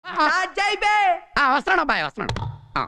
ఆ, వస్తున్నాను అబ్బాయి వస్తున్నాను ఆ.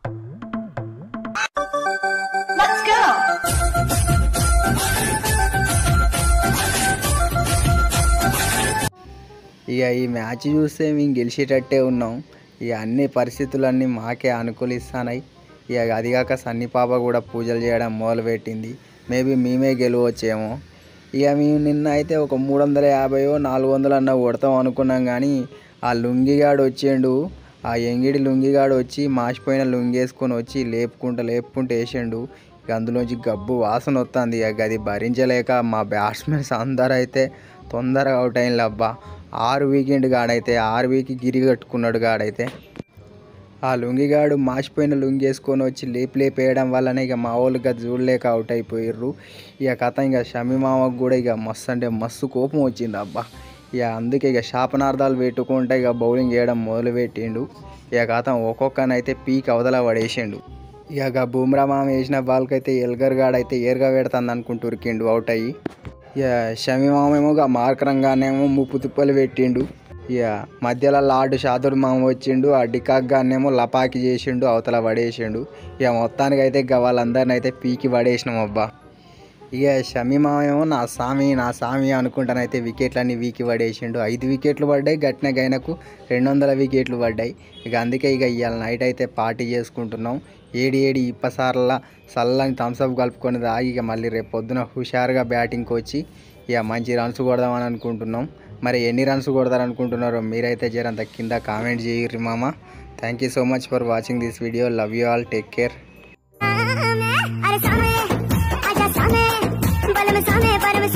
ఇక ఈ మ్యాచ్ చూస్తే మేము గెలిచేటట్టే ఉన్నాం ఇక అన్ని పరిస్థితులన్నీ మాకే అనుకూలిస్తున్నాయి ఇక అదిగాక సన్ని పాప కూడా పూజలు చేయడం మొదలుపెట్టింది మేబీ మేమే గెలవచ్చేమో ఇక మేము నిన్న అయితే ఒక మూడు వందల యాభైయో నాలుగు వందలు అన్న కొడతాం అనుకున్నాం కానీ ఆ లుంగిగాడు వచ్చిండు ఆ ఎంగిడి లుంగిగాడు వచ్చి మాసిపోయిన లుంగి వేసుకొని వచ్చి లేపుకుంటూ లేపుకుంటూ వేసిండు ఇక అందులోంచి గబ్బు వాసన వస్తుంది ఇక అది భరించలేక మా బ్యాట్స్మెన్స్ అందరూ అయితే తొందరగా అవుట్ అయింది అబ్బా ఆరు వీకెండ్ గాడైతే ఆరు వీక్ గిరి కట్టుకున్నాడు గాడైతే ఆ లుంగిగాడు మాసిపోయిన లుంగి వేసుకొని వచ్చి లేపి లేపి వేయడం వల్లనే ఇక మా వాళ్ళు ఇక చూడలేక అవుట్ అయిపోయారు ఇక కథ ఇక షమి మామకు కూడా ఇక మస్తు అంటే మస్తు కోపం వచ్చింది అబ్బా ఇక అందుకే ఇక శాపనార్థాలు పెట్టుకుంటే ఇక బౌలింగ్ చేయడం మొదలు పెట్టిండు ఇక కథ ఒక్కొక్కనైతే పీక్ అవతల పడేసిండు ఇక బూమ్రా మామ వేసిన బాల్కి అయితే ఎల్గర్ గాడు అయితే ఏరుగా పెడుతుంది అనుకుంటూ ఉరికిండు అవుట్ అయ్యి ఇక షమి మామేమో ఇక మార్కరంగానేమో ముప్పు తిప్పలు పెట్టిండు ఇక మధ్యలో లార్డు షాదుర్ మామ వచ్చిండు ఆ డికాక్ గానేమో లపాకి చేసిండు అవతల పడేసిండు ఇక మొత్తానికి అయితే ఇక వాళ్ళందరిని అయితే పీకి పడేసినాం అబ్బా ఇక షమి మామేమో నా సామి నా సామి అనుకుంటానైతే వికెట్లన్నీ వీకి పడేసిండు ఐదు వికెట్లు పడ్డాయి గట్టిన గైనకు రెండు వందల వికెట్లు పడ్డాయి ఇక అందుకే ఇక ఇవాళ నైట్ అయితే పార్టీ చేసుకుంటున్నాం ఏడి ఏడి ఇప్పసార్ల చల్లని థమ్స్అప్ కలుపుకొని తాగి ఇక మళ్ళీ రేపు పొద్దున హుషారుగా బ్యాటింగ్కి వచ్చి ఇక మంచి రన్స్ కొడదామని అనుకుంటున్నాం మరి ఎన్ని రన్స్ కొడతారనుకుంటున్నారో మీరైతే జరంత కింద కామెంట్ చేయర్రి మామ thank you so much for watching this video love you all take care अरे सामे आजा सामे बल में सामे पर में